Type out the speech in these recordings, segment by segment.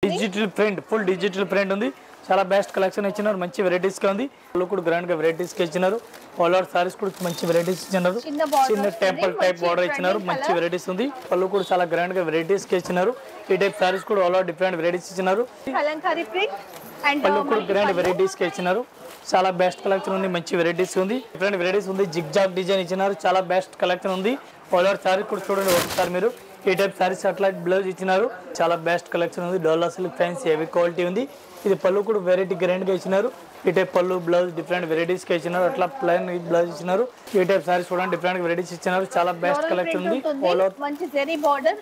Digital print full digital print ఉంది చాలా best collection ఇచ్చినారు మంచి వెరైటీస్ గా ఉంది వాళ్ళు కూడా గ్రాండ్ గా వెరైటీస్ గా ఇచ్చినారు ఆల్ ఓవర్ సారీస్ కూడా మంచి వెరైటీస్ ఇచ్చినారు చిన్న border చిన్న వస్తుంది, టెంపుల్ టైప్ మంచి బార్డర్ ఇచ్చినారు trending మంచి colour. వెరైటీస్ ఉంది వాళ్ళు కూడా చాలా గ్రాండ్ గా వెరైటీస్ గా ఇచ్చినారు ఈ టైప్ సారీస్ కూడా ఆల్ ఓవర్ డిఫరెంట్ వెరైటీస్ ఇచ్చినారు కలంకారీ ప్రింట్ అండ్ పళ్ళు కూడా గ్రాండ్ వెరైటీస్ కి ఇచ్చినారు చాలా బెస్ట్ కలెక్షన్ ఉంది మంచి వెరైటీస్ ఉంది డిఫరెంట్ వెరైటీస్ ఉంది జిగ్ జాగ్ డిజైన్ ఇచ్చినారు చాలా బెస్ట్ కలెక్షన్ ఉంది ఆల్ ఓవర్ సారీ కూడా చూడండి ఒకసారి మీరు ఈ టైప్ సారీస్ అట్లా బ్లౌజ్ ఇచ్చినారు చాలా బెస్ట్ కలెక్షన్ ఉంది డోలా సిల్క్ ఫ్యాన్సీ హెవీ క్వాలిటీ ఉంది ఇది పళ్ళు కూడా వెరైటీ గ్రాండ్ గా ఇచ్చినారు ఈ టైప్ పళ్ళు బ్లౌజ్ డిఫరెంట్ వెరైటీస్ కి ఇచ్చినారు అట్లా ప్లైన్ బ్లౌజ్ ఇచ్చినారు ఈ టైప్ సారీస్ చూడండి డిఫరెంట్ వెరైటీస్ ఇచ్చినారు చాలా బెస్ట్ ఫ్లోరల్ కలెక్షన్ ప్రింట్ ఉంది ఆల్ ఉంటుంది ఓవర్ మంచి జెరీ బార్డర్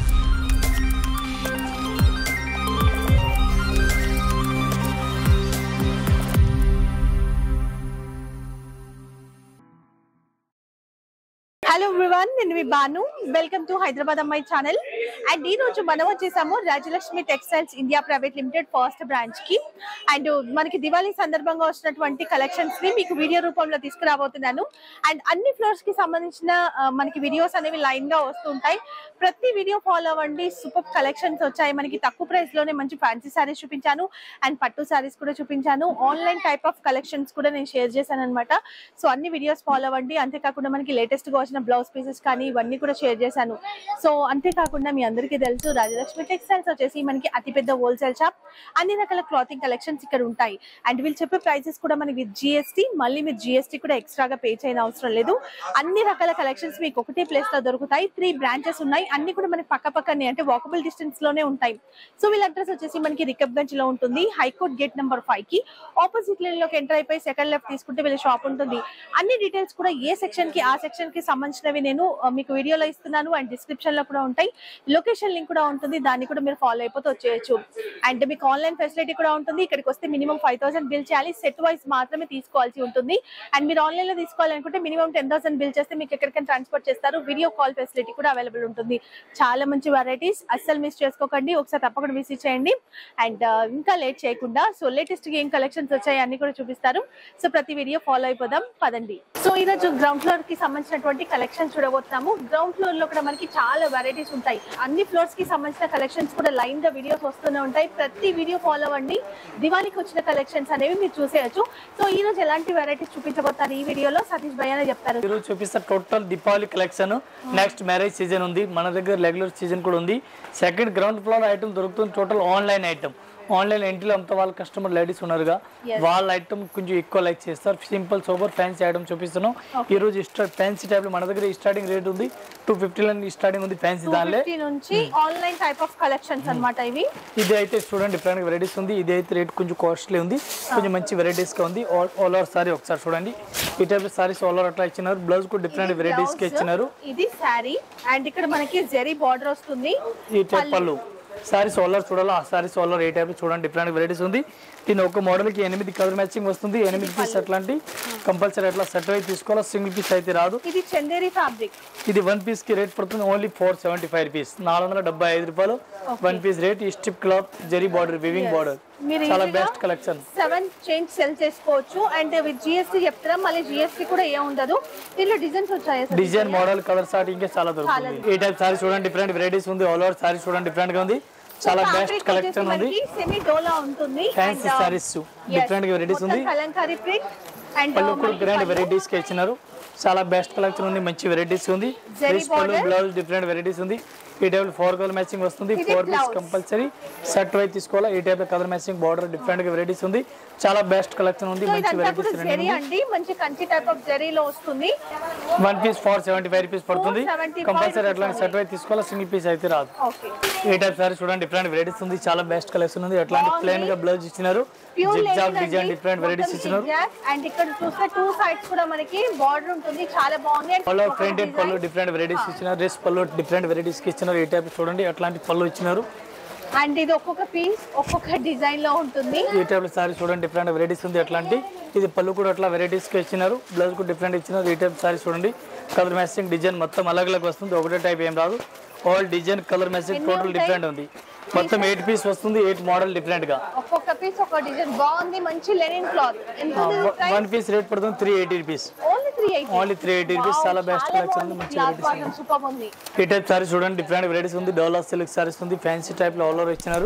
హలో ఎవ్రీవన్ నేను మీ బాను వెల్కమ్ టు హైదరాబాద్ అమ్మాయి ఛానల్ అండ్ ఈ రోజు మనం వచ్చేసాము Rajalakshmi textiles India private limited first branch కి అండ్ మనకి దివాళీ సందర్భంగా వచ్చినటువంటి కలెక్షన్స్ ని మీకు వీడియో రూపంలో తీసుకురాబోతున్నాను అండ్ అన్ని ఫ్లోర్స్ కి సంబంధించిన ఆ, మనకి వీడియోస్ అనేవి లైన్ గా వస్తుంటాయి ప్రతి వీడియో ఫాలో అవ్వండి సూపర్ కలెక్షన్స్ వచ్చాయి మనకి తక్కువ ప్రైస్ లోనే మంచి ఫ్యాన్సీ సారీస్ చూపించాను అండ్ పట్టు సారీస్ కూడా చూపించాను ఆన్లైన్ టైప్ ఆఫ్ కలెక్షన్స్ కూడా నేను షేర్ చేశాను అనమాట సో అన్ని వీడియోస్ ఫాలో అవ్వండి అంతేకాకుండా మనకి లేటెస్ట్ గా వచ్చిన బ్లౌజ్ పీసెస్ కానీ ఇవన్నీ కూడా షేర్ చేశాను సో అంతేకాకుండా మీ అందరికీ తెలుసు రాజలక్ష్మి టెక్స్టైల్స్ వచ్చేసి మనకి అతిపెద్ద హోల్సేల్ షాప్ అన్ని రకాల క్లాతింగ్ కలెక్షన్స్ ఇక్కడ ఉంటాయి అండ్ వీళ్ళు చెప్పే ప్రైసెస్ కూడా మనకి విత్ జిఎస్టీ మళ్ళీ మీరు జిఎస్టీ కూడా ఎక్స్ట్రాగా పే చేయని అవసరం లేదు అన్ని రకాల కలెక్షన్స్ మీకు ఒకటే ప్లేస్ లో దొరుకుతాయి త్రీ బ్రాంచెస్ ఉన్నాయి అన్ని కూడా మనకి పక్క పక్కనే అంటే వాకబుల్ డిస్టెన్స్ లోనే ఉంటాయి సో వీళ్ళ అడ్రస్ వచ్చేసి మనకి రికబ్గంజ్ లో ఉంటుంది హైకోర్ట్ గేట్ నెంబర్ ఫైవ్ కి ఆపోజిట్ లైన్ లోకి ఎంటర్ అయిపోయి సెకండ్ లెఫ్ట్ తీసుకుంటే వీళ్ళ షాప్ ఉంటుంది అన్ని డీటెయిల్స్ కూడా ఏ సెక్షన్ కి ఆ సెక్షన్ కి సంబంధించినవి నేను ఆ, మీకు వీడియోలో ఇస్తున్నాను అండ్ డిస్క్రిప్షన్ లో కూడా ఉంటాయి లొకేషన్ లింక్ కూడా ఉంటుంది దాన్ని కూడా మీరు ఫాలో అయిపోతే వచ్చేయచ్చు అండ్ మీకు ఆన్లైన్ ఫెసిలిటీ కూడా ఉంటుంది ఇక్కడికి వస్తే మినిమం ఫైవ్ థౌసండ్ బిల్ చేయాలి సెట్ వైస్ మాత్రమే తీసుకోవాల్సి ఉంటుంది అండ్ మీరు ఆన్లైన్ లో తీసుకోవాలనుకుంటే మినిమం టెన్ థౌసండ్ బిల్ చేస్తే మీకు ఎక్కడికైనా ట్రాన్స్పోర్ట్ చేస్తారు వీడియో కాల్ ఫెసిలిటీ కూడా అవైలబుల్ ఉంటుంది చాలా మంచి వెరైటీస్ అస్సలు మిస్ చేసుకోకండి ఒకసారి తప్పకుండా విజిట్ చేయండి అండ్ ఇంకా లేట్ చేయకుండా సో లేటెస్ట్ ఏం కలెక్షన్స్ వచ్చాయి అన్ని కూడా చూపిస్తారు సో ప్రతి వీడియో ఫాలో అయిపోదాం పదండి సో ఈ రోజు గ్రౌండ్ ఫ్లోర్ కి సంబంధించినటువంటి కలెక్షన్స్ చూడబోతున్నాము గ్రౌండ్ ఫ్లోర్ లో కూడా మనకి చాలా వెరైటీస్ ఉంటాయి అన్ని ఫ్లోర్స్ కి సంబంధించిన కలెక్షన్స్ కూడా లైన్ గా వీడియోస్ వస్తూనే ఉంటాయి ప్రతి వీడియో ఫాలో అవ్వండి దివాళీకి వచ్చిన కలెక్షన్స్ అనేవి మీరు చూసేయచ్చు సో ఈ రోజు ఎలాంటి వెరైటీస్ చూపించబోతారు ఈ వీడియోలో సతీష్ భయ్య అనే చెప్తారు ఈరోజు చూపిస్తా total Deepavali collection next marriage season ఉంది మన దగ్గర రెగ్యులర్ సీజన్ కూడా ఉంది సెకండ్ గ్రౌండ్ ఫ్లోర్ ఐటమ్ దొరుకుతుంది టోటల్ ఆన్లైన్ ఐటమ్ ఆన్లైన్ ఎంట్రీలో అంతా వాళ్ళ కస్టమర్ లేడీస్ ఉన్నారుగా Yes. వాళ్ళ ఐటమ్ కొంచెం ఎక్కువ లైక్ చేస్తారు సింపుల్ సూపర్ ఫ్యాన్సీ ఐటమ్ చూపిస్తున్నాం ఈ రోజు ఫ్యాన్సీ టైప్ లో మన దగ్గర స్టార్టింగ్ రేట్ ఉంది టూ ఫిఫ్టీ స్టార్టింగ్ ఉంది ఫ్యాన్సీ టూ దానిలో ఫిఫ్టీ నుంచి ఆన్లైన్ టైప్ ఆఫ్ కలెక్షన్స్ అన్నమాట ఇవి ఇది అయితే చూడండి డిఫరెంట్ వెరైటీస్ ఉంది ఇది అయితే రేట్ కొంచెం కాస్ట్లీ ఉంది కొంచెం మంచి వెరైటీస్ గా ఉంది ఆల్ ఆల్ ఓవర్ సారీ ఒకసారి చూడండి ఈ టైప్ సారీస్ ఆల్ ఓవర్ అట్లా ఇచ్చినారు బ్లౌజ్ కూడా డిఫరెంట్ వెరైటీస్ కి Blouse, ఇచ్చినారు ఇది శారీ అండ్ ఇక్కడ మనకి జెరీ బార్డర్ వస్తుంది ఈ టైప్ పళ్ళు సారీ సోలర్ చూడాలి ఆ సారీ సోలర్ ఏ టైప్ చూడండి డిఫరెంట్ వెరైటీస్ ఉంది దీని ఒక మోడల్ కి ఎనిమిది కలర్ మ్యాచింగ్ వస్తుంది ఎనిమిది పీస్ అట్లాంటి కంపల్సరీ అట్లా సెట్ అయి తీసుకోవాలి సింగిల్ పీస్ అయితే రాదు ఇది చందేరి ఫ్యాబ్రిక్ ఇది వన్ పీస్ కి రేట్ పడుతుంది only four seventy five rupees నాలుగు వందల డెబ్బై ఐదు రూపాయలు వన్ పీస్ రేట్ ఈ స్టిప్ cloth zari border weaving border మీరు చాలా ఈజీగా best collection seven change sell చేసుకోవచ్చు అండ్ విత్ జిఎస్టీ చెప్తారా మళ్ళీ జిఎస్టీ కూడా ఏ ఉండదు దీనిలో డిజైన్స్ వచ్చాయి అసలు. డిజైన్ మోడల్ కలర్ సారీ ఇంకా చాలా దొరుకుతుంది ఈ టైప్ సారీ చూడండి డిఫరెంట్ వెరైటీస్ ఉంది ఆల్ ఓవర్ సారీ చూడండి డిఫరెంట్ గా ఉంది చాలా Fabric బెస్ట్ వచ్చేసి కలెక్షన్ ఉంది మనకి సెమీ డోలా ఉంటుంది fancy And, uh, saris yes, different గా వెరైటీస్ మొత్తం ఉంది కలంకారీ ప్రింట్ అండ్ పళ్ళు కూడా గ్రాండ్ వెరైటీస్ కి ఇచ్చినారు చాలా బెస్ట్ కలెక్షన్ ఉంది మంచి వెరైటీస్ ఉంది Zari డ్రెస్ పళ్ళు border. బ్లౌజ్ డిఫరెంట్ వెరైటీస్ ఉంది ఈ టైప్ ఫోర్ కలర్ మ్యాచింగ్ వస్తుంది ఇది four piece blouse. Compulsory set wise తీసుకోవాలి ఈ type colour matching border different గా వెరైటీస్ ఉంది చాలా బెస్ట్ కలెక్షన్ ఉంది సో మంచి ఇదంతా కూడా వెరైటీస్ జెరీ అండి మంచి కంచి టైప్ ఆఫ్ జెరీలో వస్తుంది one piece four seventy five rupees పడుతుంది 475 కంపల్సరీ అట్లాంటి సెట్ వైజ్ తీసుకోవాలి సింగిల్ పీస్ అయితే రాదు ఓకే ఈ టైప్ సారీ చూడండి డిఫరెంట్ వెరైటీస్ ఉంది చాలా బెస్ట్ కలెక్షన్ ఉంది ఎట్లాంటి బాగుంది. ప్లేన్ గా బ్లౌజ్ ఇచ్చినారు pure zig design different varieties ఇచ్చినారు అండ్ ఇక్కడ చూస్తే టూ సైడ్స్ కూడా మనకి బార్డర్ ఉంటుంది చాలా బాగుంది And పళ్ళు ఒక ప్రింటెడ్ design. పళ్ళు డిఫరెంట్ వెరైటీస్ ఇచ్చినారు డ్రెస్ పళ్ళు డిఫరెంట్ వెరైటీస్ కి ఇచ్చినారు ఈ టైప్ చూడండి అట్లాంటి పళ్ళు ఇచ్చినారు అండ్ ఇది ఒక్కొక్క పీస్ ఒక్కొక్క డిజైన్ లో ఉంటుంది ఈ టైప్ సారీ చూడండి డిఫరెంట్ వెరైటీస్ ఉంది అట్లాంటి ఇది పళ్ళు కూడా అట్లా వెరైటీస్ కి ఇచ్చినారు బ్లౌజ్ కూడా డిఫరెంట్ ఇచ్చినారు ఈ టైప్ సారీ చూడండి కలర్ మ్యాచింగ్ డిజైన్ మొత్తం అలగ్ అలగ్ వస్తుంది ఒకటే టైప్ ఏం రాదు ఆల్ డిజైన్ కలర్ మ్యాచింగ్ ఎన్ని టోటల్ ఉంటాయి? డిఫరెంట్ ఉంది మొత్తం ఎయిట్ పీస్ వస్తుంది ఎయిట్ మోడల్ డిఫరెంట్ గా ఒక్కొక్క పీస్ ఒక్కొక్క డిజైన్ బాగుంది మంచి లెనిన్ క్లాత్ ఎంత వన్ పీస్ రేట్ పడుతుంది three eighty rupees only three eighty only three eighty rupees చాలా బెస్ట్ కలెక్షన్ ఉంది మంచి వెరైటీస్ ఉంది సూపర్ ఉంది ఈ టైప్ సారీస్ చూడండి డిఫరెంట్ వెరైటీస్ ఉంది డోలా సిల్క్ సారీస్ ఉంది ఫ్యాన్సీ టైప్ లో ఆల్ ఓవర్ ఇచ్చినారు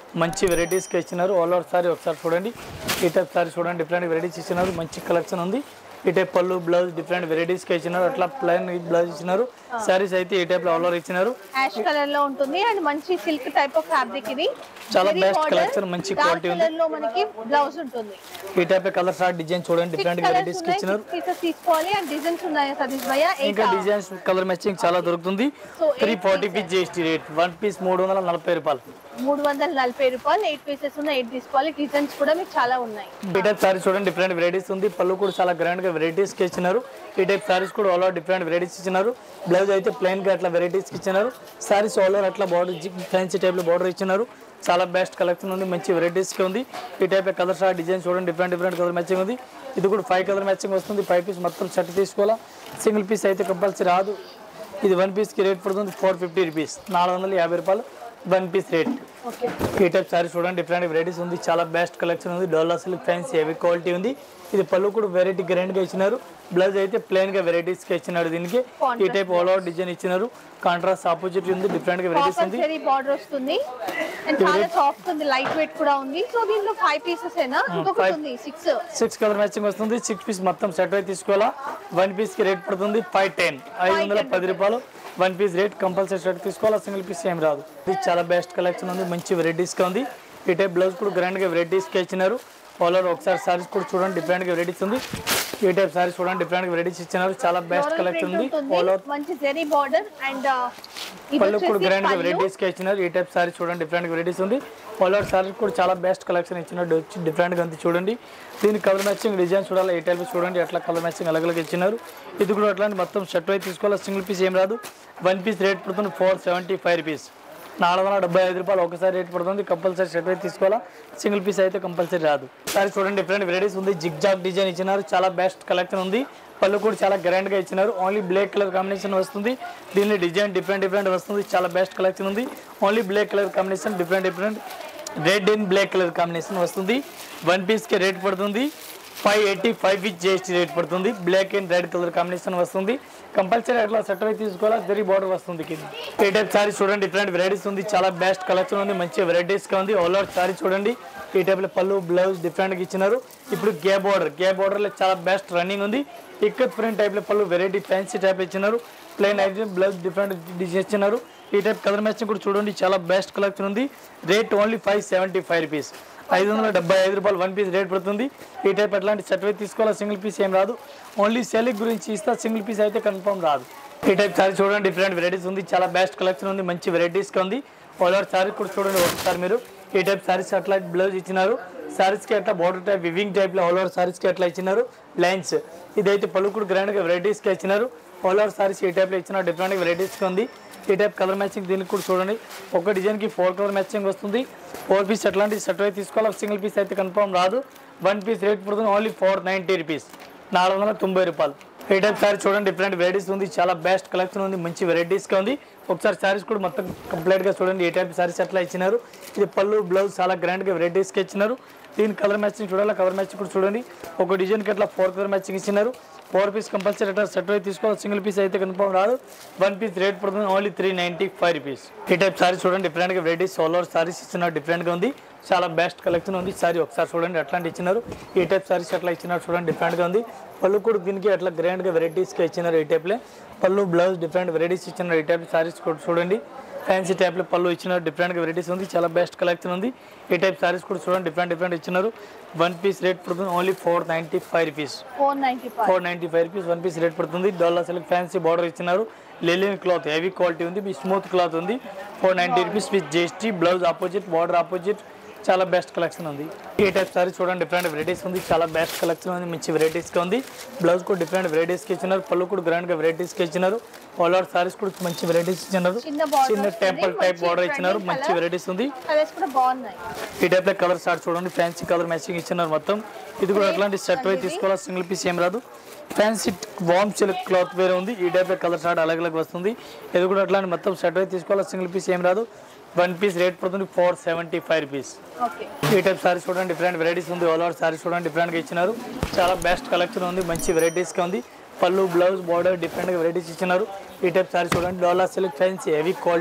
మంచి వెరైటీస్కి ఇచ్చినారు ఆల్ ఓవర్ సారీ ఒకసారి చూడండి ఈ టైప్ సారీ చూడండి డిఫరెంట్ వెరైటీస్ ఇచ్చినారు మంచి కలెక్షన్ ఉంది ఈ టైప్ పళ్ళు బ్లౌజ్ డిఫరెంట్ వెరైటీస్కి ఇచ్చినారు అట్లా ప్లైన్ బ్లౌజ్ ఇచ్చినారు శారీస్ అయితే ఈ టైప్లో ఆల్ ఓవర్ ఇచ్చినారు యాష్ కలర్ లో ఉంటుంది అండ్ మంచి సిల్క్ టైప్ ఆఫ్ ఫ్యాబ్రిక్ ఇది చాలా Very best border, collection, మంచి dark quality ఉంది. colour లో మనకి బ్లౌజ్ ఉంటుంది ఈ టైప్ కలర్ షార్ట్ డిజైన్ చూడండి డిఫరెంట్ కలర్స్ వెరైటీస్కి ఉన్నాయి ఇచ్చినారు six pieces తీసుకోవాలి అండ్ డిజైన్స్ ఉన్నాయి సతీష్ భయ్య ఇంకా డిజైన్స్ కలర్ మ్యాచింగ్ చాలా దొరుకుతుంది So, త్రీ eight ఫార్టీ ఫీట్ జిఎస్టీ రేట్ వన్ పీస్ మూడు వందల నలభై రూపాయలు మూడు వందల నలభై రూపాయలు ఎయిట్ పీసెస్ ఉన్నాయి ఎయిట్ తీసుకోవాలి డిజైన్స్ కూడా మీకు చాలా ఉన్నాయి ఈ టైప్ సారీస్ చూడండి డిఫరెంట్ వెరైటీస్ ఉంది పళ్ళు కూడా చాలా గ్రాండ్ గా వెరైటీస్ కి ఇచ్చినారు ఈ టైప్ సారీస్ కూడా ఆల్ ఓవర్ డిఫరెంట్ వెరైటీస్ ఇచ్చినారు బ్లౌజ్ అయితే ప్లెయిన్ గా అట్లా వెరైటీస్ కి ఇచ్చినారు సారీస్ ఆల్ ఓవర్ అట్లా బార్డర్ ఫ్యాన్సీ టైప్ లో బార్డర్ ఇచ్చినారు చాలా బెస్ట్ కలెక్షన్ ఉంది మంచి వెరైటీస్ కి ఉంది ఈ టైప్ కలర్ షార్ట్ డిజైన్ చూడండి డిఫరెంట్ డిఫరెంట్ కలర్ మ్యాచింగ్ ఉంది ఇది కూడా ఫైవ్ కలర్ మ్యాచింగ్ వస్తుంది ఫైవ్ పీస్ మొత్తం షర్ట్ తీసుకోవాలా సింగిల్ పీస్ అయితే కంపల్సరీ రాదు ఇది వన్ పీస్కి రేట్ పడుతుంది ఫోర్ ఫిఫ్టీ రూపీస్ నాలుగు వందల యాభై రూపాయలు వన్ పీస్ రేట్ ఓకే ఈ టైప్ సారీ చూడండి డిఫరెంట్ వెరైటీస్ ఉంది చాలా బెస్ట్ కలెక్షన్ ఉంది డోలా సిల్క్ ఫ్యాన్సీ హెవీ క్వాలిటీ ఉంది ఇది పళ్ళు కూడా వెరైటీ గ్రాండ్ గా ఇచ్చినారు బ్లౌజ్ అయితే ప్లెయిన్ గా వెరైటీస్ గా ఇచ్చినారు దీనికి ఈ టైప్ ఆల్ అవుట్ డిజైన్ ఇచ్చినారు కాంట్రాస్ట్ ఆపోజిట్ ఉంది డిఫరెంట్ గా వెరైటీస్ ఉంది కాంపల్సరీ బార్డర్ వస్తుంది అండ్ చాలా సాఫ్ట్ ఉంది లైట్ వెయిట్ కూడా ఉంది సో దీంట్లో ఫైవ్ పీసెస్ ఏనా ఇంకొకటి five. ఉంది సిక్స్ సిక్స్ కలర్ మ్యాచింగ్ వస్తుంది సిక్స్ పీస్ మొత్తం సెట్ అయితే తీసుకోవాలా వన్ పీస్ కి రేట్ పడుతుంది ఫైవ్ టెన్ ఐదు వందల పది రూపాయలు one piece rate compulsory set తీసుకోవాలా సింగిల్ పీస్ ఏం రాదు ఇది చాలా బెస్ట్ కలెక్షన్ ఉంది మంచి వెరైటీస్ గా ఉంది ఈ టైప్ బ్లౌజ్ కూడా గ్రాండ్ గా వెరైటీస్ గా ఇచ్చినారు ఆల్ ఓవర్ ఒకసారి సారీస్ కూడా చూడండి డిఫరెంట్ గా వెరైటీస్ ఉంది ఈ టైప్ సారీస్ చూడండి డిఫరెంట్ గా వెరైటీస్ ఇచ్చినారు చాలా బెస్ట్ కలెక్షన్ ఉంది ఆల్ ఓవర్ మంచి జెరీ బార్డర్ అండ్ ఇది పళ్ళు కూడా వచ్చేసి గ్రాండ్ గా పళ్ళు. వెరైటీస్ గా ఇచ్చినారు ఈ టైప్ సారీ చూడండి డిఫరెంట్ వెరైటీస్ ఉంది ఆల్ ఓవర్ సారీ కూడా చాలా బెస్ట్ కలెక్షన్ ఇచ్చినారు వచ్చి డిఫరెంట్ గా ఉంది చూడండి దీని కలర్ మ్యాచింగ్ డిజైన్ చూడాలి ఈ టైప్ చూడండి అట్లా కలర్ మ్యాచింగ్ అలగ్ ఇచ్చినారు ఇది కూడా అట్లాంటి మొత్తం షర్ట్ అయితే తీసుకోవాలి సింగిల్ పీస్ ఏం రాదు వన్ పీస్ రేట్ పడుతుంది ఫోర్ సెవెంటీ ఫైవ్ రూపీస్ నాలుగు వందల డెబ్బై ఐదు రూపాయలు ఒకసారి రేట్ పడుతుంది కంపల్సరీ షర్ట్ అయితే తీసుకోవాలా సింగిల్ పీస్ అయితే కంపల్సరీ రాదు సారీ చూడండి డిఫరెంట్ వెరైటీస్ ఉంది జిగ్ జాగ్ డిజైన్ ఇచ్చినారు చాలా బెస్ట్ కలెక్షన్ ఉంది పళ్ళు కూడా చాలా గ్రాండ్ గా ఇచ్చినారు ఓన్లీ బ్లాక్ కలర్ కాంబినేషన్ వస్తుంది దీనిలో డిజైన్ డిఫరెంట్ డిఫరెంట్ వస్తుంది చాలా బెస్ట్ కలెక్షన్ ఉంది only black colour combination different different red and black colour combination వస్తుంది వన్ పీస్ కి రేట్ పడుతుంది five eighty five with GST rate పడుతుంది black and red colour combination వస్తుంది కంపల్సరీ అట్లా set అయితే తీసుకోవాలా జరీ బార్డర్ వస్తుంది కింద ఈ టైప్ సారీ చూడండి డిఫరెంట్ వెరైటీస్ ఉంది చాలా బెస్ట్ కలెక్షన్ ఉంది మంచి వెరైటీస్ గా ఉంది ఆల్ ఓవర్ సారీ చూడండి ఈ టైప్ లో పళ్ళు బ్లౌజ్ డిఫరెంట్ గా ఇచ్చినారు ఇప్పుడు గే బార్డర్ గే బార్డర్ లో చాలా బెస్ట్ రన్నింగ్ ఉంది ఇక్కత్ ప్రింట్ టైప్ లో పళ్ళు వెరైటీ ఫ్యాన్సీ టైప్ ఇచ్చినారు ప్లెయిన్ అయితే బ్లౌజ్ డిఫరెంట్ డిజైన్ ఇచ్చినారు ఈ టైప్ కలర్ మ్యాచింగ్ కూడా చూడండి చాలా బెస్ట్ కలెక్షన్ ఉంది rate only five seventy five rupees ఐదు వందల డెబ్బై ఐదు రూపాయలు వన్ పీస్ రేట్ పడుతుంది ఈ టైప్ అట్లాంటి సెట్ అయితే తీసుకోవాలా సింగిల్ పీస్ ఏం రాదు ఓన్లీ సెలిక్ గురించి ఇస్తా సింగిల్ పీస్ అయితే కన్ఫర్మ్ రాదు ఈ టైప్ సారీ చూడండి డిఫరెంట్ వెరైటీస్ ఉంది చాలా బెస్ట్ కలెక్షన్ ఉంది మంచి వెరైటీస్ ఉంది ఆల్ ఓవర్ సారీ కూడా చూడండి ఒకసారి మీరు ఈ టైప్ సారీస్ అట్లా బ్లౌజ్ ఇచ్చినారు సారీస్ కి అట్లా బార్డర్ టైప్ వివింగ్ టైప్ లో ఆల్ ఓవర్ సారీస్ కి అట్లా ఇచ్చినారు లైన్స్ ఇదైతే పళ్ళు కూడా గ్రాండ్ గా వెరైటీస్ కి ఇచ్చినారు ఆల్ ఓవర్ సారీస్ ఈ టైప్ లో ఇచ్చిన డిఫరెంట్ వెరైటీస్ ఉంది ఈ టైప్ కలర్ మ్యాచింగ్ దీనికి కూడా చూడండి ఒక డిజైన్ కి ఫోర్ కలర్ మ్యాచింగ్ వస్తుంది ఫోర్ పీస్ అట్లాంటి సెట్ అయితే తీసుకోవాలి సింగిల్ పీస్ అయితే కన్ఫర్మ్ రాదు వన్ పీస్ రేట్ పడుతుంది ఓన్లీ ఫోర్ నైంటీ రూపీస్ నాలుగు వందల తొంభై రూపాయలు ఈ టైప్ సారీ చూడండి డిఫరెంట్ వెరైటీస్ ఉంది చాలా బెస్ట్ కలెక్షన్ ఉంది మంచి వెరైటీస్ గా ఉంది ఒకసారి సారీస్ కూడా మొత్తం కంప్లీట్ గా చూడండి ఈ టైప్ సారీస్ ఎట్లా ఇచ్చినారు ఇది పళ్ళు బ్లౌజ్ చాలా గ్రాండ్ గా వెరైటీస్ గా ఇచ్చినారు దీని కలర్ మ్యాచింగ్ చూడాలి కలర్ మ్యాచింగ్ కూడా చూడండి ఒక డిజైన్ కి అట్లా ఫోర్ కలర్ మ్యాచింగ్ ఇచ్చినారు ఫోర్ పీస్ కంపల్సరీ అట్లా సెట్ అయితే తీసుకోవాలి సింగిల్ పీస్ అయితే కన్ఫర్మ్ రాదు వన్ పీస్ రేట్ పడుతుంది only three ninety five rupees ఈ టైప్ సారీ చూడండి డిఫరెంట్ గా వెరైటీస్ సోలర్ సారీస్ ఇచ్చినారు డిఫరెంట్ గా ఉంది చాలా బెస్ట్ కలెక్షన్ ఉంది సారీ ఒకసారి చూడండి అట్లాంటి ఇచ్చినారు ఈ టైప్ సారీస్ అట్లా ఇచ్చినారు చూడండి డిఫరెంట్ గా ఉంది పళ్ళు కూడా దీనికి అట్లా గ్రాండ్ గా వెరైటీస్ గా ఇచ్చినారు ఈ టైప్ లో పళ్ళు బ్లౌజ్ డిఫరెంట్ వెరైటీస్ ఇచ్చినారు ఈ టైప్ సారీస్ కూడా చూడండి ఫ్యాన్సీ టైప్ లో పళ్ళు ఇచ్చినారు డిఫరెంట్ గా వెరైటీస్ ఉంది చాలా బెస్ట్ కలెక్షన్ ఉంది ఈ టైప్ సారీస్ కూడా చూడండి డిఫరెంట్ డిఫరెంట్ ఇచ్చినారు వన్ పీస్ రేట్ పడుతుంది only four ninety five rupees four ninety five four ninety five rupees one piece rate పడుతుంది డోలా సిల్క్ ఫ్యాన్సీ బార్డర్ ఇచ్చినారు లెలిన్ క్లాత్ హెవీ క్వాలిటీ ఉంది మీ స్మూత్ క్లాత్ ఉంది four ninety rupees with GST blouse opposite border opposite చాలా best collection ఉంది ఈ type sari చూడండి డిఫరెంట్ వెరైటీస్ ఉంది చాలా బెస్ట్ కలెక్షన్ ఉంది మంచి వెరైటీస్ గా ఉంది బ్లౌజ్ కూడా డిఫరెంట్ వెరైటీస్ కి ఇచ్చినారు పళ్ళు కూడా గ్రాండ్ గా వెరైటీస్ కి ఇచ్చినారు ఆల్ ఓవర్ సారీస్ కూడా మంచి వెరైటీస్ ఇచ్చినారు చిన్న border చిన్న వస్తుంది, టెంపుల్ టైప్ మంచి బార్డర్ ఇచ్చినారు trending మంచి colour. వెరైటీస్ ఉంది కలర్స్ కూడా బాగున్నాయి ఈ టైప్ లో కలర్ షార్ట్ చూడండి ఫ్యాన్సీ కలర్ మ్యాచింగ్ ఇచ్చినారు మొత్తం ఇది కూడా అట్లాంటి షర్ట్ అయితే తీసుకోవాలి సింగిల్ పీస్ ఏం రాదు ఫ్యాన్సీ వామ్ సిల్క్ క్లాత్ వేరే ఉంది ఈ టైప్ లో కలర్ షార్ట్ అలాగ్ అలాగ్ వస్తుంది ఇది కూడా అట్లాంటి మొత్తం షర్ట్ అయితే తీసుకోవాలి సింగిల్ పీస్ ఏం రాదు వన్ పీస్ రేట్ పడుతుంది four seventy five rupees okay ఈ టైప్ సారీస్ చూడండి డిఫరెంట్ వెరైటీస్ ఉంది ఆల్ ఓవర్ సారీస్ చూడండి డిఫరెంట్ గా ఇచ్చినారు చాలా బెస్ట్ కలెక్షన్ ఉంది మంచి వెరైటీస్ గా ఉంది పళ్ళు బ్లౌజ్ బార్డర్ డిఫరెంట్ గా వెరైటీస్ ఇచ్చినారు ఈ టైప్ సారీ చూడండి dola silk fancy heavy quality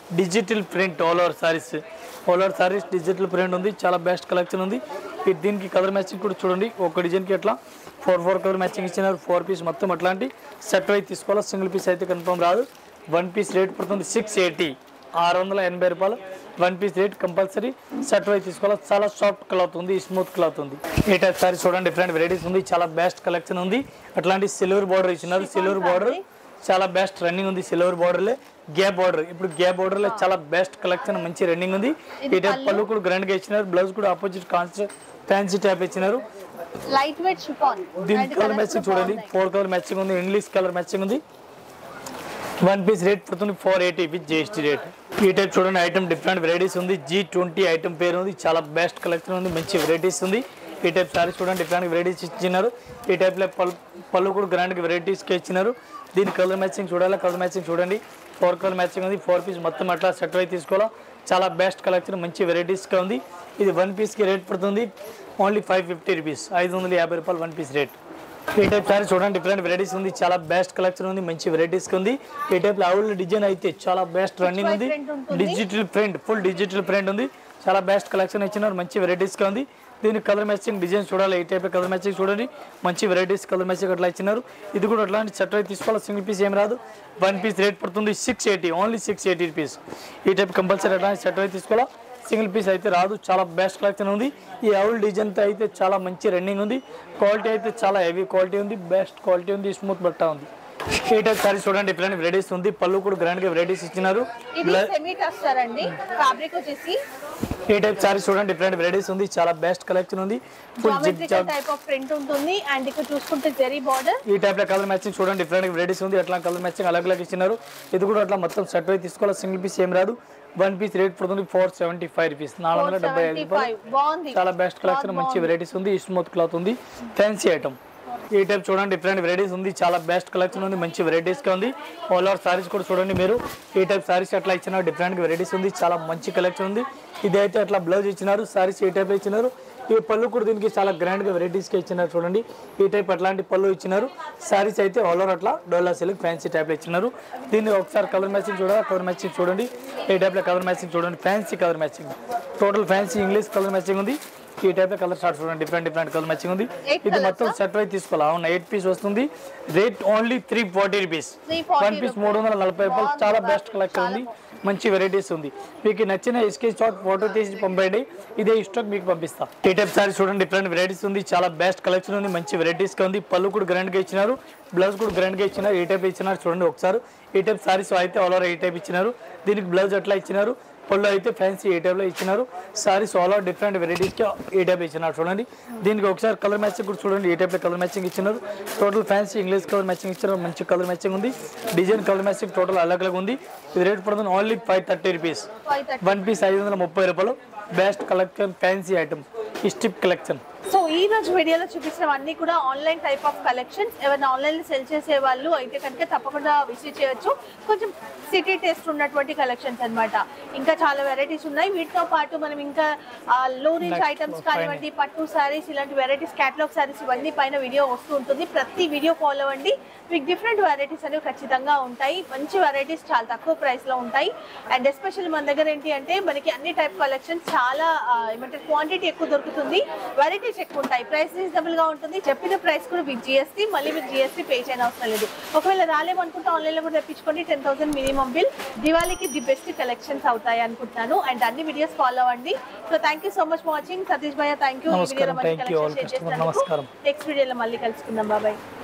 digital print all over saris all over saris digital print ఉంది చాలా బెస్ట్ కలెక్షన్ ఉంది ఇది దీనికి కలర్ మ్యాచింగ్ కూడా చూడండి ఒక డిజైన్కి ఎట్లా ఫోర్ ఫోర్ కలర్ మ్యాచింగ్ ఇచ్చినారు ఫోర్ పీస్ మొత్తం అట్లాంటి సెట్ వైజ్ తీసుకోవాలి సింగిల్ పీస్ అయితే కన్ఫర్మ్ రాదు వన్ పీస్ రేట్ పడుతుంది సిక్స్ ఎయిటీ ఆరు వందల ఎనభై రూపాయలు one piece rate compulsory set wise తీసుకోవాలి చాలా సాఫ్ట్ క్లాత్ ఉంది స్మూత్ క్లాత్ ఉంది ఏ టైప్ సారీ చూడండి డిఫరెంట్ వెరైటీస్ ఉంది చాలా బెస్ట్ కలెక్షన్ ఉంది అట్లాంటి సిల్వర్ బార్డర్ ఇచ్చినారు సిల్వర్ బార్డర్ చాలా బెస్ట్ రన్నింగ్ ఉంది సిల్వర్ బార్డర్లే గ్యాప్ బార్డర్ ఇప్పుడు గ్యాప్ బార్డర్లో చాలా బెస్ట్ కలెక్షన్ మంచి రన్నింగ్ ఉంది ఈ టైప్ పళ్ళు కూడా గ్రాండ్గా ఇచ్చినారు బ్లౌజ్ కూడా ఆపోజిట్ కాన్సెప్ట్ ఫ్యాన్సీ టైప్ ఇచ్చినారు లైట్ వెయిట్ షిఫాన్ దీని కలర్ మ్యాచింగ్ చూడండి ఫోర్ కలర్ మ్యాచింగ్ ఉంది ఇంగ్లీష్ కలర్ మ్యాచింగ్ ఉంది వన్ పీస్ రేట్ పడుతుంది four eighty with GST rate ఈ టైప్ చూడండి ఐటమ్ డిఫరెంట్ వెరైటీస్ ఉంది జీ ట్వంటీ ఐటమ్ పేరు ఉంది చాలా బెస్ట్ కలెక్షన్ ఉంది మంచి వెరైటీస్ ఉంది ఈ టైప్ సారీస్ చూడండి డిఫరెంట్ వెరైటీస్ ఇచ్చినారు ఈ టైప్లో పళ్ళు పళ్ళు కూడా గ్రాండ్ వెరైటీస్కి ఇచ్చినారు దీని కలర్ మ్యాచింగ్ చూడాలి కలర్ మ్యాచింగ్ చూడండి ఫోర్ కలర్ మ్యాచింగ్ ఉంది ఫోర్ పీస్ మొత్తం అట్లా సెట్ అయి తీసుకోవాలా చాలా బెస్ట్ కలెక్షన్ మంచి వెరైటీస్గా ఉంది ఇది వన్ పీస్కి రేట్ పడుతుంది ఓన్లీ ఫైవ్ ఫిఫ్టీ రూపీస్ ఐదు వందల యాభై రూపాయలు వన్ పీస్ రేట్ ఈ టైప్ సారీ చూడండి డిఫరెంట్ వెరైటీస్ ఉంది చాలా బెస్ట్ కలెక్షన్ ఉంది మంచి వెరైటీస్ ఉంది ఈ టైప్ ఆవుల డిజైన్ అయితే చాలా బెస్ట్ రన్నింగ్ ఉంది print ఉంటుంది. Digital print full digital print ఉంది చాలా బెస్ట్ కలెక్షన్ ఇచ్చినారు మంచి వెరైటీస్ గా ఉంది దీని కలర్ మ్యాచింగ్ డిజైన్ చూడాలి ఈ టైప్ కలర్ మ్యాచింగ్ చూడండి మంచి వెరైటీస్ కలర్ మ్యాచింగ్ అట్లా ఇచ్చినారు ఇది కూడా అట్లాంటి సెట్ అయితే తీసుకోవాలి సింగిల్ పీస్ ఏం రాదు వన్ పీస్ రేట్ పడుతుంది six eighty only six eighty rupees ఈ టైప్ కంపల్సరీ అట్లాంటి సెట్ అయితే తీసుకోవాలా సింగిల్ పీస్ అయితే రాదు చాలా బెస్ట్ కలెక్షన్ ఉంది ఈ అవుల్ డిజైన్తో అయితే చాలా మంచి రన్నింగ్ ఉంది క్వాలిటీ అయితే చాలా హెవీ క్వాలిటీ ఉంది బెస్ట్ క్వాలిటీ ఉంది స్మూత్ బట్ట ఉంది ఈ టైప్ సారీ చూడండి డిఫరెంట్ వెరైటీస్ ఉంది పళ్ళు కూడా గ్రాండ్గా వెరైటీస్ ఇచ్చినారు ఇది సెమీ టస్టర్ అండి ఫ్యాబ్రిక్ వచ్చేసి ఈ టైప్ సారీ చూడండి డిఫరెంట్ వెరైటీస్ ఉంది చాలా బెస్ట్ కలెక్షన్ ఉంది full zig geometrical zag type of print ఉంటుంది అండ్ ఇక్కడ చూసుకుంటే జెరీ బార్డర్ ఈ టైప్ లో కలర్ మ్యాచింగ్ చూడండి డిఫరెంట్ వెరైటీస్ ఉంది అట్లా కలర్ మ్యాచింగ్ అలగ్ అలగ్ ఇచ్చినారు ఇది కూడా అట్లా మొత్తం సెట్ అయి తీసుకోవాలి సింగిల్ పీస్ ఏం రాదు వన్ పీస్ రేట్ పడుతుంది ఫోర్ సెవెంటీ ఫైవ్ రూపీస్ నాలుగు వందల డెబ్బై ఐదు రూపాయలు బాగుంది చాలా బెస్ట్ కలెక్షన్ మంచి వెరైటీస్ ఉంది స్మూత్ క్లాత్ ఉంది ఫ్యాన్సీ ఐటమ్ ఈ టైప్ చూడండి డిఫరెంట్ వెరైటీస్ ఉంది చాలా బెస్ట్ కలెక్షన్ ఉంది మంచి వెరైటీస్ గా ఉంది ఆల్ ఓవర్ సారీస్ కూడా చూడండి మీరు ఈ టైప్ సారీస్ అట్లా ఇచ్చిన డిఫరెంట్ వెరైటీస్ ఉంది చాలా మంచి కలెక్షన్ ఉంది ఇది అయితే అట్లా బ్లౌజ్ ఇచ్చినారు సారీస్ ఈ టైప్ ఇచ్చినారు ఈ పళ్ళు కూడా దీనికి చాలా గ్రాండ్ గా వెరైటీస్ గా ఇచ్చినారు చూడండి ఈ టైప్ అట్లాంటి పళ్ళు ఇచ్చినారు సారీస్ అయితే ఆల్ ఓవర్ అట్లా డోలా సిల్క్ ఫ్యాన్సీ టైప్ లో ఇచ్చినారు దీన్ని ఒకసారి కలర్ మ్యాచింగ్ చూడాలి కలర్ మ్యాచింగ్ చూడండి ఈ టైప్ లో కలర్ మ్యాచింగ్ చూడండి fancy colour matching total fancy English colour matching ఉంది ఈ టైప్ కలర్ షార్ట్ చూడండి డిఫరెంట్ డిఫరెంట్ కలర్ మ్యాచింగ్ ఉంది Eight ఇది మొత్తం సెట్ వైజ్ తీసుకోవాలి అవును ఎయిట్ పీస్ వస్తుంది rate only three forty rupees 340 one piece మూడు వందల నలభై రూపాయలు చాలా బెస్ట్ కలెక్షన్ ఉంది మంచి వెరైటీస్ ఉంది మీకు నచ్చిన స్కెచ్ షాట్ ఫోటో తీసి పంపండి ఇదే స్టాక్ మీకు పంపిస్తా ఈ టైప్ సారీ చూడండి డిఫరెంట్ వెరైటీస్ ఉంది చాలా బెస్ట్ కలెక్షన్ ఉంది మంచి వెరైటీస్ గా ఉంది పళ్ళు కూడా గ్రాండ్ గా ఇచ్చినారు బ్లౌజ్ కూడా గ్రాండ్ గా ఇచ్చినారు ఈ టైప్ ఇచ్చినారు చూడండి ఒకసారి ఈ టైప్ సారీస్ అయితే ఆల్ ఓవర్ ఈ టైప్ ఇచ్చినారు దీనికి బ్లౌజ్ ఎట్లా ఇచ్చినారు పళ్ళు అయితే ఫ్యాన్సీ ఏ టైప్లో ఇచ్చినారు సారీస్ ఆల్ అవుట్ డిఫరెంట్ వెరైటీస్కి ఏ టైప్ ఇచ్చినారు చూడండి దీనికి ఒకసారి కలర్ మ్యాచింగ్ కూడా చూడండి ఏ టైప్లో కలర్ మ్యాచింగ్ ఇచ్చినారు total fancy English colour matching ఇచ్చినారు మంచి కలర్ మ్యాచింగ్ ఉంది డిజైన్ కలర్ మ్యాచింగ్ టోటల్ అలగ్ అలగ్ ఉంది ఇది రేట్ పడుతుంది only five thirty rupees five thirty one piece ఐదు వందల ముప్పై రూపాయలు బెస్ట్ కలెక్షన్ ఫ్యాన్సీ ఐటమ్ స్టిప్ కలెక్షన్ సో ఈ రోజు వీడియోలో చూపించినవన్నీ కూడా ఆన్లైన్ టైప్ ఆఫ్ కలెక్షన్స్ ఎవరైనా ఆన్లైన్ లో సెల్ చేసే వాళ్ళు అయితే కనుక తప్పకుండా విజిట్ చేయొచ్చు కొంచెం సిటీ టేస్ట్ ఉన్నటువంటి కలెక్షన్స్ అన్నమాట ఇంకా చాలా వెరైటీస్ ఉన్నాయి వీటితో పాటు మనం ఇంకా లో రేంజ్ Like, ఐటమ్స్ fine. కానివ్వండి పట్టు సారీస్ ఇలాంటి వెరైటీస్ క్యాటలాగ్ సారీస్ ఇవన్నీ పైన వీడియో వస్తూ ఉంటుంది ప్రతి వీడియో ఫాలో అవ్వండి మీకు డిఫరెంట్ వెరైటీస్ అనేవి ఖచ్చితంగా ఉంటాయి మంచి వెరైటీస్ చాలా తక్కువ ప్రైస్ లో ఉంటాయి అండ్ ఎస్పెషల్ మన దగ్గర ఏంటి అంటే మనకి అన్ని టైప్ కలెక్షన్స్ చాలా ఆ, ఏమంటారు క్వాంటిటీ ఎక్కువ దొరుకుతుంది వెరైటీస్ ఎక్కువ ఉంటాయి ప్రైస్ రీజనబుల్ గా ఉంటుంది చెప్పిన ప్రైస్ కూడా మీకు జిఎస్టీ మళ్ళీ మీకు జిఎస్టీ పే చేయని అవసరం లేదు ఒకవేళ రాలేమనుకుంటే ఆన్లైన్ లో కూడా తెప్పించుకోండి టెన్ థౌసండ్ మినిమం బిల్ దివాళీకి ది బెస్ట్ కలెక్షన్స్ అవుతాయి అనుకుంటున్నాను అండ్ అన్ని వీడియోస్ ఫాలో అవ్వండి so thank you so much for watching Satish భయ్య థ్యాంక్ యూ నమస్కారం. Thank you all customer. నమస్కారం. నెక్స్ట్ వీడియోలో మళ్ళీ కలుసుకుందాం బాబాయ్